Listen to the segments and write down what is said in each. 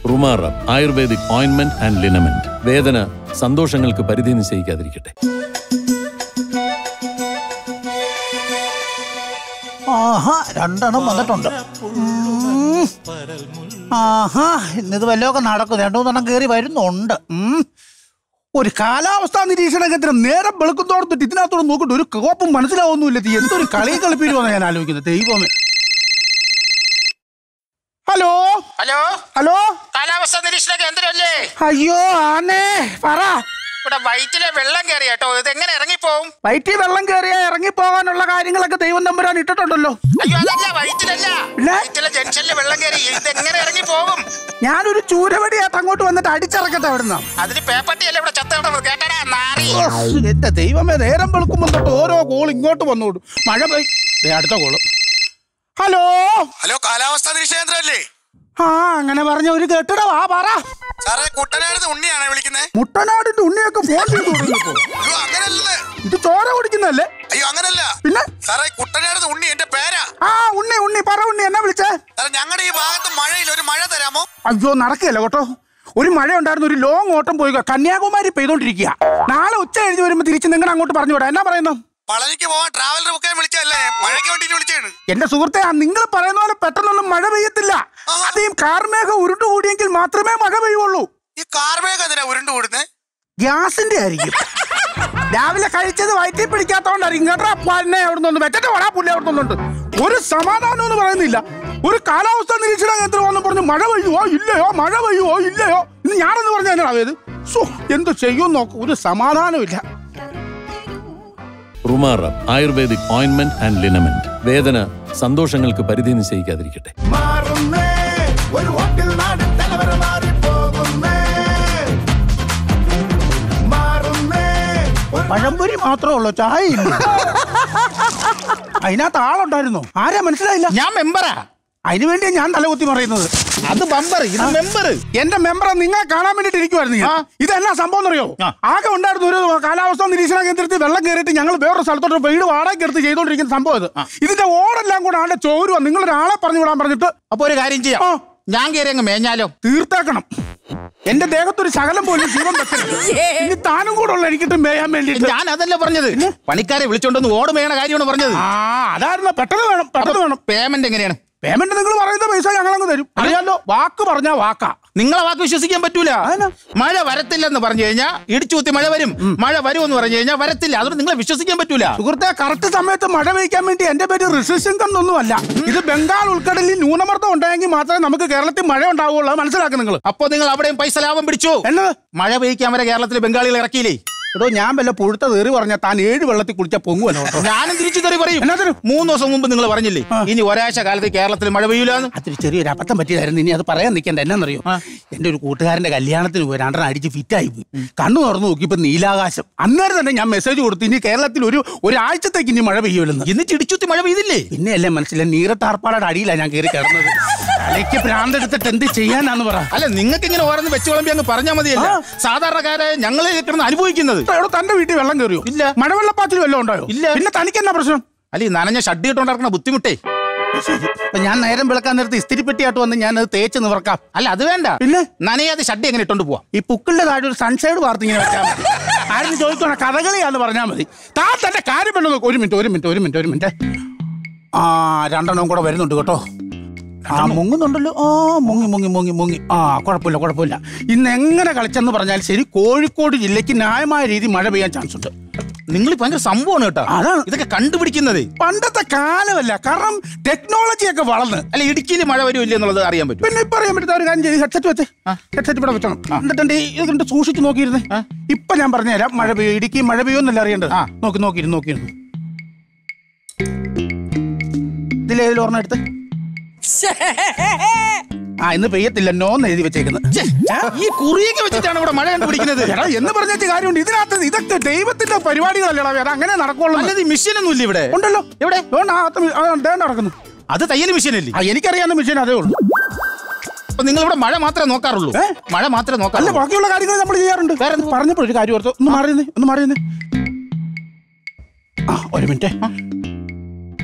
റുമാറ ayurvedic ഓയിൻമെന്റ് and ലിനമെന്റ് വേദന സന്തോഷങ്ങൾക്ക് പരിധി നിശ്ചയിക്കാതിരിക്കട്ടെ ആഹാ രണ്ടെണ്ണം വന്നിട്ടുണ്ട് ഉം. ആഹാ ഇന്നിത് വല്ലതൊക്കെ നടക്കും രണ്ടു മൂന്നെണ്ണം കയറി വരുന്നുണ്ട് ഉം. ഒരു കാലാവസ്ഥാ നിരീക്ഷണ കേന്ദ്രം നേരം വെളുക്കുന്നോടത്തിട്ട് ഇതിനകത്തോട് നോക്കിട്ട് ഒരു കോപ്പും മനസ്സിലാവുന്നില്ല ഇത് എന്തൊരു കളി കളിപ്പിക്കുമെന്ന് ഞാൻ ആലോചിക്കുന്നത് ദൈവമേ ഹലോ ഹലോ ഹലോ കാലാവസ്ഥ നിരീക്ഷണ കേന്ദ്രമല്ലേ അയ്യോ ആനേ പറ ഇവിടെ വയറ്റിലെ വെള്ളം കയറി കേട്ടോ ഇത് എങ്ങനെ ഇറങ്ങിപ്പോവും വയറ്റിൽ വെള്ളം കയറിയാ ഇറങ്ങി പോകാനുള്ള കാര്യങ്ങളൊക്കെ ദൈവം തമ്പുരാൻ ഇട്ടിട്ടുണ്ടല്ലോ അയ്യോ അതല്ല വയറ്റിലല്ല ഇല്ല. വയറ്റിലെ ജംഗ്ഷനിൽ വെള്ളം കയറി ഇത് എങ്ങനെ ഇറങ്ങി പോകും ഞാനൊരു ചൂരവടിയായിട്ട് അങ്ങോട്ട് വന്നിട്ട് അടിച്ചിറക്കട്ടെ അവിടുന്ന് അതിന് പേപ്പട്ടിയല്ലേ ഇവിടെ ചത്ത കിടന്നത് കേട്ടടാ നാറി എന്റെ ദൈവമേ നേരം വെളുക്കുമ്പോൾ തൊട്ട് ഓരോ കോൾ ഇങ്ങോട്ട് വന്നോടും മഴ പെയ് ദേ അടുത്ത കോള് ഹലോ ഹലോ കാലാവസ്ഥ നിരീക്ഷണ കേന്ദ്രമല്ലേ ആ അങ്ങനെ പറഞ്ഞ ഒരു കെട്ടിട വാ പറ സാറേ കുട്ടനാട് ഉണ്ണിയാണേ വിളിക്കുന്നത് മുട്ടനാടിന്റെ ഉണ്ണിയൊക്കെ ഫോൺ ചെയ്ത് തുടങ്ങിയപ്പോ അയ്യോ അങ്ങനല്ലേ ഇത് ചോര കുടിക്കുന്നല്ലേ അയ്യോ അങ്ങനല്ല പിന്നെ സാറേ കുട്ടനാട് ഉണ്ണി എന്റെ പേരാ ആ ഉണ്ണി ഉണ്ണി പറ ഉണ്ണി എന്നാ വിളിച്ചേ സാറേ ഞങ്ങളുടെ ഈ ഭാഗത്ത് മഴയിൽ ഒരു മഴ തരാമോ അയ്യോ നടക്കുകയല്ല കേട്ടോ ഒരു മഴ ഉണ്ടായിരുന്നു ഒരു ലോങ് ഓട്ടം പോയി കന്യാകുമാരി പെയ്തോണ്ടിരിക്കുക നാളെ ഉച്ച കഴിഞ്ഞ് വരുമ്പോ തിരിച്ച് നിങ്ങൾ അങ്ങോട്ട് പറഞ്ഞു വിടാം എന്നാ പറയുന്നു പളനിക്ക് പോവാൻ ട്രാവലർ ബുക്ക് ചെയ്യാൻ വിളിച്ചല്ലേ മഴയ്ക്ക് വേണ്ടിട്ട് വിളിച്ചാണ് എന്റെ സുഹൃത്തെ നിങ്ങൾ പറയുന്ന പോലെ പെട്ടെന്നൊന്നും മഴ പെയ്യത്തില്ല അത് ഈ കാർമേഘം ഉരുണ്ടുകൂടിയെങ്കിൽ മാത്രമേ മഴ പെയ്യുള്ളൂ ഈ കാർമേഘം എന്തിനാ ഉരുണ്ടു കൂടുന്നേ ഗ്യാസിന്റെ ആയിരിക്കും രാവിലെ കഴിച്ചത് വയറ്റിൽ പിടിക്കാത്തോണ്ടായിരിക്കും കേട്ടോ പന്നെ അവിടെ നിന്ന് വെച്ചിട്ട് വടാ പുള്ളി അവിടെ നിന്നുണ്ട് ഒരു സമാധാനം എന്ന് പറയുന്നില്ല ഒരു കാലാവസ്ഥാ നിരീക്ഷണ കേന്ദ്രം വന്ന് പറഞ്ഞു മഴ പെയ്യുവോ ഇല്ലയോ മഴ പെയ്യുവോ ഇല്ലയോ ഇന്ന് ഞാനെന്ന് പറഞ്ഞ എന്നാ ഇത് സോ എന്ത് ചെയ്യും നോക്ക് ഒരു സമാധാനമില്ല റുമാറ ആയുർവേദിക് ഓയിൻമെന്റ് ആൻഡ് ലിനമെന്റ് വേദന സന്തോഷങ്ങൾക്ക് പരിധി നിശ്ചയിക്കാതിരിക്കട്ടെ മാറുന്നേ ഒരു ഹോട്ടൽ നാട് തലവര മാറി പോകുന്നേ മാറുന്നേ ഒരു പഴംപൊരി മാത്രമേ ഉള്ളൂ ചായ ഇല്ല അതിനകത്ത് ആളുണ്ടായിരുന്നു ആരാ മനസ്സിലായില്ല ഞാൻ മെമ്പറാ അതിനു വേണ്ടിയാ ഞാൻ തലകുത്തി പറയുന്നത് അത് ബമ്പർ ഇത് മെമ്പർ എന്റെ മെമ്പറെ നിങ്ങളെ കാണാൻ വേണ്ടിട്ട് ഇരിക്കുവായിരുന്നു ഞാൻ ഇതെന്നാ സംഭവം അറിയോ ആകെ ഉണ്ടായിരുന്ന ഒരു കാലാവസ്ഥാ നിരീക്ഷണ കേന്ദ്രത്തിൽ വെള്ളം കയറിയിട്ട് ഞങ്ങൾ വേറൊരു സ്ഥലത്തോട്ട് വീട് വാടകയ്ക്ക് എടുത്ത് ചെയ്തോണ്ടിരിക്കുന്ന സംഭവം ഇത് ഇതിന്റെ ഓടെല്ലാം കൂടെ ആളുടെ ചോരുവാ നിങ്ങൾ ഒരാളെ പറഞ്ഞു വിടാൻ പറഞ്ഞിട്ട് അപ്പൊ ഒരു കാര്യം ചെയ്യാം ആ. ഞാൻ കയറി അങ്ങ് മേഞ്ഞാലോ തീർത്താക്കണം എന്റെ ദേഹത്തൊരു ശകലം പോലും ജീവൻ വെക്കരുത് ഇനി താനും കൂടെ ഉള്ള എനിക്കിട്ട് മേയാൻ വേണ്ടിട്ട് ഞാൻ അതല്ല പറഞ്ഞത് പണിക്കാരെ വിളിച്ചോണ്ടൊന്ന് ഓട് മേയണ കാര്യമാണ് പറഞ്ഞത് ആ അതായിരുന്നു പെട്ടെന്ന് വേണം പെട്ടെന്ന് വേണം പേയ്മെന്റ് എങ്ങനെയാണ് പേയ്മെന്റ് നിങ്ങൾ പറയുന്ന പൈസ ഞങ്ങളങ്ങ് തരും അറിയാലോ വാക്ക് പറഞ്ഞാ വാക്കാ നിങ്ങളെ വാക്ക് വിശ്വസിക്കാൻ പറ്റൂല അതെന്നാ? മഴ വരത്തില്ലെന്ന് പറഞ്ഞു കഴിഞ്ഞാൽ ഇടിച്ചുകുത്തി മഴ വരും മഴ വരുമെന്ന് പറഞ്ഞു കഴിഞ്ഞാൽ വരത്തില്ല അതുകൊണ്ട് നിങ്ങളെ വിശ്വസിക്കാൻ പറ്റൂല സുഹൃത്തെ കറക്റ്റ് സമയത്ത് മഴ പെയ്ക്കാൻ വേണ്ടി എന്റെ പേര് ഋഷിശൻ ഒന്നുമല്ല ഇത് ബംഗാൾ ഉൾക്കടലിൽ ന്യൂനമർദ്ദം ഉണ്ടായെങ്കിൽ മാത്രമേ നമുക്ക് കേരളത്തിൽ മഴ ഉണ്ടാവുള്ളൂ അത് മനസ്സിലാക്കും നിങ്ങൾ അപ്പൊ നിങ്ങൾ അവിടെയും പൈസ ലാഭം പിടിച്ചു എന്നത് മഴ പെയ്ക്കാൻ വരെ കേരളത്തിൽ ബംഗാളികൾ ഇറക്കിയില്ലേ എടോ ഞാൻ വല്ല പുഴുത്ത തേറി പറഞ്ഞ താൻ ഏഴ് വെള്ളത്തിൽ കുളിച്ച പൊങ്ങുവല്ലോ കേട്ടോ ഞാനും തിരിച്ചു തെറി പറയും എന്നാത്തിനും? മൂന്ന് ദിവസം മുമ്പ് നിങ്ങൾ പറഞ്ഞില്ലേ ഇനി ഒരാഴ്ച കാലത്ത് കേരളത്തിൽ മഴ പെയ്യൂലെന്ന് അതൊരു ചെറിയൊരു അബദ്ധം പറ്റിയതായിരുന്നു ഇനി അത് പറയാൻ നിൽക്കണ്ട എന്നാന്നറിയോ എന്റെ ഒരു കൂട്ടുകാരന്റെ കല്യാണത്തിന് പോയി രണ്ടെണ്ണം അടിച്ച് ഫിറ്റായി പോയി കണ്ണു തുറന്നു നോക്കിയപ്പോ നീലാകാശം അന്നേരം തന്നെ ഞാൻ മെസ്സേജ് കൊടുത്തു ഇനി കേരളത്തിൽ ഒരു ഒരാഴ്ചത്തേക്ക് ഇനി മഴ പെയ്യൂലെന്ന് ഇന്ന് ചിടിച്ചുത്തി മഴ പെയ്തില്ലേ പിന്നെ അല്ലേ മനസ്സിലായി നീറത്താർപ്പാടെ അടിയിലാണ് ഞാൻ കയറി കിടന്നത് തലയ്ക്ക് ഭ്രാന്തെടുത്തിട്ട് എന്ത് ചെയ്യാനാന്ന് പറ അല്ല നിങ്ങൾക്ക് ഇങ്ങനെ ഓരോന്ന് വെച്ച് വിളമ്പി അങ്ങ് പറഞ്ഞാൽ മതിയല്ല സാധാരണക്കാരെ ഞങ്ങൾ കിടന്ന് അനുഭവിക്കുന്നത് എടോ തന്റെ വീട്ടിൽ വെള്ളം കയറിയോ ഇല്ല. മഴവെള്ളപ്പാച്ചിൽ വല്ലതും ഉണ്ടായോ ഇല്ല. പിന്നെ തനിക്ക് എന്നാ പ്രശ്നം അല്ല ഈ നനഞ്ഞ ഷഡ് ഇട്ടുണ്ടാക്കുന്ന ബുദ്ധിമുട്ടേ അപ്പൊ ഞാൻ നേരം വിളക്കാൻ നേരത്ത് ഇസ്തിരിപ്പെട്ടിയായിട്ട് വന്ന് ഞാൻ അത് തേച്ച് നിവർക്കാം അല്ല അത് വേണ്ട പിന്നെ? നനയാതെ ഷഡ് എങ്ങനെ ഇട്ടോണ്ട് പോവാം ഈ പുക്കിളിന്റെ താഴെ ഒരു സൺസൈഡ് വാർത്ത ഇങ്ങനെ വെച്ചാൽ മതി ആരും ചോദിക്കണ കഥകളിയാന്ന് പറഞ്ഞാൽ മതി താ തന്റെ കാര്യം പെണ്ണു നോക്ക് ഒരു മിനിറ്റ് ഒരു മിനിറ്റ് ഒരു മിനിറ്റ് ഒരു മിനിറ്റ് ആ രണ്ടെണ്ണം കൂടെ വരുന്നുണ്ട് കേട്ടോ ആ മുങ്ങുന്നുണ്ടല്ലോ ആ മുങ്ങി മുങ്ങി മുങ്ങി മുങ്ങി ആ കുഴപ്പമില്ല കുഴപ്പമില്ല ഇന്ന് എങ്ങനെ കളിച്ചെന്ന് പറഞ്ഞാൽ ശരി കോഴിക്കോട് ജില്ലയ്ക്ക് ന്യായമായ രീതി മഴ പെയ്യാൻ ചാൻസ് ഉണ്ട് നിങ്ങൾ ഭയങ്കര സംഭവമാണ് കേട്ടോ അതാണ്. ഇതൊക്കെ കണ്ടുപിടിക്കുന്നത് പണ്ടത്തെ കാലമല്ല കാരണം ടെക്നോളജി ഒക്കെ വളർന്ന് അല്ല ഇടുക്കിയിൽ മഴ വരുമില്ല എന്നുള്ളത് അറിയാൻ പറ്റും പിന്നെ ഇപ്പൊ അറിയാൻ പറ്റുന്ന ഒരു കാര്യം ചെയ്ത് ഹെഡ്സെറ്റ് വെച്ച് ഹെഡ്സെറ്റ് ഇവിടെ വെച്ചോണം എന്നിട്ട് ഇത് കണ്ട് സൂക്ഷിച്ച് നോക്കിയിരുന്നേ ഇപ്പൊ ഞാൻ പറഞ്ഞുതരാം മഴ പെയ്യോ ഇടുക്കി മഴ പെയ്യോന്നല്ല അറിയേണ്ടത് നോക്കി നോക്കിയിരുന്നു നോക്കിയിരുന്നു ഇതിലേതിൽ ഓർമ്മ എടുത്ത് ആ ഇന്ന് പെയ്യത്തില്ല നോന്ന് എഴുതി വെച്ചേക്കുന്നത് ഈ കുറിയൊക്കെ വെച്ചിട്ടാണ് ഇവിടെ മഴ കണ്ടുപിടിക്കുന്നത് എടാ എന്ന് പറഞ്ഞ കാര്യമുണ്ട് ഇതിനകത്ത് ഇതൊക്കെ ദൈവത്തിന്റെ പരിപാടികളല്ലേടാ അത് അങ്ങനെ നടക്കുള്ളൂ അല്ലാതെ മെഷീൻ ഒന്നും ഇല്ല ഇവിടെ ഉണ്ടല്ലോ എവിടെ അതുകൊണ്ട് ആ അകത്ത് മി- ആ, ദേ നടക്കുന്നു അത് തയ്യൽ മെഷീൻ അല്ലേ ആ എനിക്കറിയാവുന്ന മെഷീൻ അതേ ഉള്ളൂ അപ്പൊ നിങ്ങൾ ഇവിടെ മഴ മാത്രമേ നോക്കാറുള്ളൂ ഏ? മഴ മാത്രമേ അല്ല നോക്കാറുള്ളൂ ബാക്കിയുള്ള കാര്യങ്ങൾ നമ്മൾ ചെയ്യാറുണ്ട് പറഞ്ഞപ്പോൾ ഒരു കാര്യം ഓർത്തു ഒന്ന് മാറിയുന്നേ ഒന്ന് മാറിയുന്നേ ആ ഒരു മിനിറ്റ്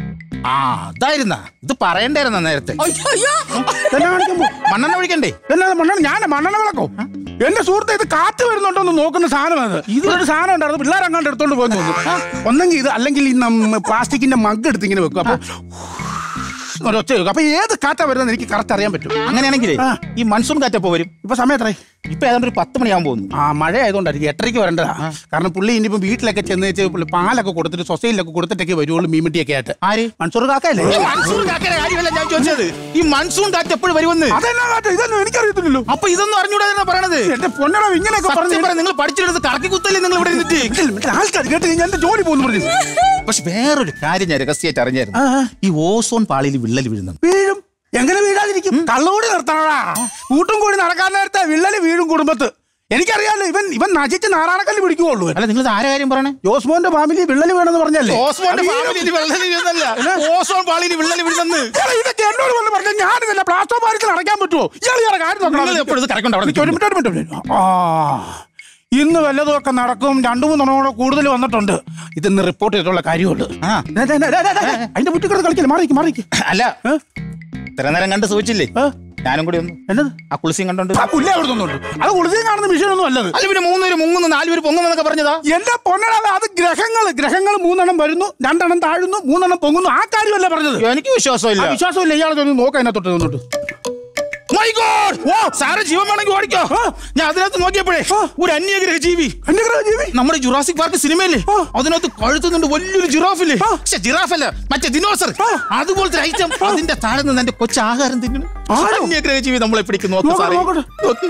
ആ അതായിരുന്ന ഇത് പറയണ്ടായിരുന്ന നേരത്തെ അയ്യോ അയ്യോ എന്നെ കാണിക്കാൻ പോ. മണ്ണെണ്ണ ഒഴിക്കണ്ടേ എന്നാ മണ്ണെണ്ണ ഞാൻ മണ്ണെണ്ണ വിളക്കോ എന്റെ സുഹൃത്തെ ഇത് കാറ്റ് വരുന്നുണ്ടോ എന്ന് നോക്കുന്ന സാധനം അത് ഇതൊരു സാധനം ഉണ്ടായിരുന്നു പിള്ളേർ അങ്ങോട്ട് എടുത്തോണ്ട് പോയി തോന്നുന്നു ഒന്നെങ്കിൽ ഇത് അല്ലെങ്കിൽ ഈ നമ്മ പ്ലാസ്റ്റിക്കിന്റെ മഗ് എടുത്ത് ഇങ്ങനെ വെക്കും അപ്പൊ ഒരൊച്ച കേൾക്കും അപ്പൊ ഏത് കാറ്റാ വരുന്നത് എനിക്ക് കറക്റ്റ് അറിയാൻ പറ്റും അങ്ങനെയാണെങ്കിലേ ആ. ഈ മൺസൂൺ കാറ്റപ്പോ വരും ഇപ്പൊ സമയം എത്രയായി ഇപ്പൊ ഏതാണ്ട് ഒരു പത്ത് മണിയാകുമ്പോൾ പോകുന്നു ആ മഴ ആയതുകൊണ്ടായിരിക്കും എട്ടരയ്ക്ക് വരേണ്ടതാ കാരണം പുള്ളി ഇനിയിപ്പോ വീട്ടിലൊക്കെ ചെന്ന് വെച്ച് പുള്ളി പാലൊക്കെ കൊടുത്തിട്ട് സൊസൈറ്റിലൊക്കെ കൊടുത്തിട്ടൊക്കെ വരുവുള്ളൂ മീൻമുട്ടിയൊക്കെ ആയിട്ട് ആര് മൺസൂർ കാക്കയല്ലേ ഈ മൺസൂൺ കാക്കയുടെ കാര്യമല്ല ഞാൻ ചോദിച്ചത് ഈ മൺസൂൺ കാറ്റ് എപ്പോഴും വരുമെന്ന് അതെന്നാ കാറ്റ് ഇതൊന്നും എനിക്കറിയത്തില്ലല്ലോ അപ്പൊ ഇതൊന്നും അറിഞ്ഞൂടാ പറയണത് എന്റെ പൊന്നട ഇങ്ങനെയൊക്കെ പറഞ്ഞു സത്യം പറ നിങ്ങൾ പഠിച്ചെടുത്ത് കറക്കി കുത്തല്ലേ നിങ്ങൾ ഇവിടെ ഇരുന്നിട്ട് ആൾക്കാർ കേട്ട് കഴിഞ്ഞാൽ എന്റെ ജോലി പോകുന്നു പറഞ്ഞു പക്ഷെ വേറൊരു കാര്യം ഞാൻ രഹസ്യമായിട്ട് അറിഞ്ഞായിരുന്നു ആ, ആ. ഈ ഓസോൺ പാളിയിൽ വിള്ളൽ വീഴുന്നത് വീഴും എങ്ങനെ വീഴാതിരിക്കും കള്ളുകൂടി നിർത്തണടാ കൂട്ടും കൂടി നടക്കാൻ നേരത്തെ വിള്ളല് വീഴും കുടുംബത്ത് എനിക്കറിയാലോ ഇവൻ ഇവൻ നശിച്ച് നാറാണക്കല്ല് പിടിക്കുള്ളൂ ഇവൻ. അല്ല നിങ്ങൾ ആരെ കാര്യം പറയണേ ജോസ്മോന്റെ ഫാമിലി വിള്ളല് വീണെന്ന് പറഞ്ഞല്ലേ ഓസ്മോന്റെ അത് ഫാമിലിയിൽ വിള്ളൽ വീഴുന്നല്ല ഓസോൺ പാളിയിൽ വിള്ളൽ വീഴുന്നെന്ന് ഇയാള് ഇതൊക്കെ എന്നോട് വന്ന് പറഞ്ഞ ഞാനിതല്ല പ്ലാസ്റ്റോ പാരിച്ച് നടക്കാൻ പറ്റുമോ ഇയാൾ ഇയാളെ കാര്യം നോക്കണം നിങ്ങൾ എപ്പോഴും ഇത് കറക്കണ്ട അവിടെ എനിക്ക് ഒരു മിനിറ്റ് ഒരു മിനിറ്റ് ഒരു മിനിറ്റ്. ആ ഇന്ന് വല്ലതുമൊക്കെ നടക്കും രണ്ടു മൂന്നെണ്ണം കൂടെ കൂടുതൽ വന്നിട്ടുണ്ട് ഇതെന്ന് റിപ്പോർട്ട് ചെയ്തിട്ടുള്ള കാര്യമുള്ളൂ ആ. ദേ, ദേ, ദേ, ദേ, ദേ, ദേ. അതിന്റെ മുറ്റി കിടന്ന് കളിക്കില്ല മാറിക്ക് മാറിക്ക് അല്ല ഏ? ഇത്ര നേരം കണ്ട് സൂചിച്ചില്ലേ ഏ? ഞാനും കൂടി ഒന്ന് എന്നത് ആ കുളിസിയും കണ്ടോണ്ട് ആ പുല്ല അവിടെ നിന്നുണ്ട് അത് കുളിച്ചും കാണുന്ന വിഷയമൊന്നും അല്ലത് അല്ല പിന്നെ മൂന്ന് പേര് മുങ്ങുന്നു നാല് പേര് പൊങ്ങുന്നൊക്കെ പറഞ്ഞതാ എന്റെ പൊന്നടാ അത് ഗ്രഹങ്ങൾ ഗ്രഹങ്ങൾ മൂന്നെണ്ണം വരുന്നു രണ്ടെണ്ണം താഴുന്നു മൂന്നെണ്ണം പൊങ്ങുന്നു ആ കാര്യമല്ല പറഞ്ഞത് എനിക്ക് ആ വിശ്വാസമില്ല വിശ്വാസമില്ല ഇയാളെ ഒന്ന് നോക്കാം അതിനകത്തോട്ട് നിന്നോട്ട് My God! ഓ സാറ് ജീവൻ വേണമെങ്കിൽ ഓടിക്കോ ഞാൻ അതിനകത്ത് നോക്കിയപ്പോഴേ ഒരു അന്യഗ്രഹ ജീവി അന്യഗ്രഹ ജീവി നമ്മുടെ ജുറാസിക് പാർക്ക് സിനിമയില്ലേ അതിനകത്ത് കഴുത്തുന്നുണ്ട് വലിയൊരു ജിറാഫില്ലേ പക്ഷെ ജിറാഫല്ല മറ്റേ ദിനോസർ അതുപോലത്തെ ഐറ്റം അതിന്റെ താഴെ നിന്ന് എന്റെ കൊച്ചു ആഹാരം തിന്നു ആരോ? അന്യഗ്രഹ ജീവി നമ്മളെ പിടിക്കും നോക്ക് നോക്കട്ടെ, സാറേ നോക്കട്ടെ. നോക്ക്.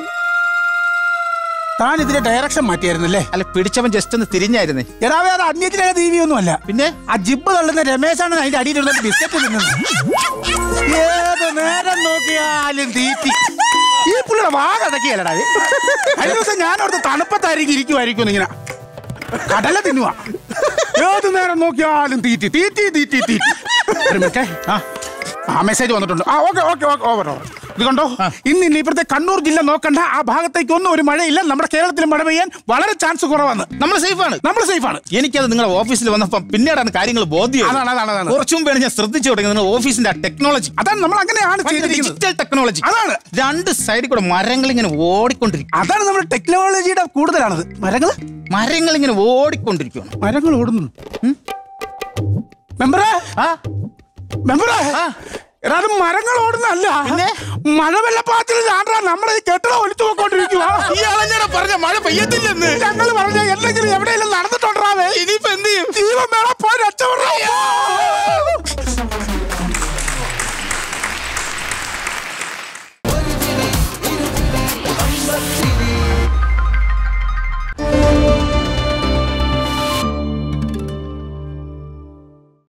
താൻ ഇതിന്റെ ഡയറക്ഷൻ മാറ്റിയായിരുന്നല്ലേ അല്ല പിടിച്ചവൻ ജസ്റ്റ് ഒന്ന് തിരിഞ്ഞായിരുന്നേ എടാ വേറെ അന്യഗ്രഹ ജീവിയൊന്നും അല്ല പിന്നെ ആ ജിബ് തള്ളുന്ന രമേശാണ് അതിന്റെ അടിയിൽ ഇരുന്നിട്ട് ബിസ്ക്കറ്റ് തിന്നുന്നത് ഏത് നേരം നോക്കിയാലും തീറ്റി ഈ പുള്ളിയുടെ വാ കടക്കിയല്ലടാ കഴിഞ്ഞ ദിവസം ഞാൻ അവിടുത്തെ തണുപ്പത്തായിരിക്കും ഇരിക്കുമായിരിക്കും ഇങ്ങനെ കടല തിന്നുക ഏത് നേരം നോക്കിയാലും തീറ്റി തീറ്റി തീറ്റി തീറ്റി ഒരു മിനിറ്റേ ആ ആ മെസ്സേജ് വന്നിട്ടുണ്ട് ആ okay okay okay over over ഇത് കണ്ടോ ഇന്ന് ഇനി ഇപ്പോഴത്തെ കണ്ണൂർ ജില്ല നോക്കണ്ട ആ ഭാഗത്തേക്കൊന്നും ഒരു മഴയില്ല നമ്മുടെ കേരളത്തിൽ മഴ പെയ്യാൻ വളരെ ചാൻസ് കുറവാണ് നമ്മൾ സേഫാണ് നമ്മൾ സേഫാണ് എനിക്കത് നിങ്ങളുടെ ഓഫീസിൽ വന്നപ്പം പിന്നീടാണ് കാര്യങ്ങൾ ബോധ്യം അതാണ് അതാണ് അതാണ് കുറച്ചു മുമ്പാണ് ഞാൻ ശ്രദ്ധിച്ചു തുടങ്ങിയത് നിങ്ങളുടെ ഓഫീസിന്റെ ടെക്നോളജി അതാണ് നമ്മൾ അങ്ങനെയാണ് ചെയ്തിരിക്കുന്നത് ഡിജിറ്റൽ ടെക്നോളജി അതാണ്. രണ്ട് സൈഡിൽ കൂടെ മരങ്ങൾ ഇങ്ങനെ ഓടിക്കൊണ്ടിരിക്കും അതാണ് നമ്മുടെ ടെക്നോളജിയുടെ കൂടുതലാണത് മരങ്ങള് മരങ്ങൾ ഇങ്ങനെ ഓടിക്കൊണ്ടിരിക്കുകയാണ് മരങ്ങൾ ഓടുന്നു മെമ്പറേ ആ മെമ്പറേ എടാ അത് മരങ്ങൾ ഓടുന്നല്ല പിന്നെ? മഴവെള്ളപ്പാത്തിൽ ചാണ്ടാ നമ്മുടെ ഈ കെട്ടിടം ഒലിച്ചു പോയിക്കൊണ്ടിരിക്കുക ഇയാളെങ്ങനെ പറഞ്ഞ മഴ പെയ്യത്തില്ലെന്ന് ഞങ്ങൾ പറഞ്ഞ എന്തെങ്കിലും എവിടെയെങ്കിലും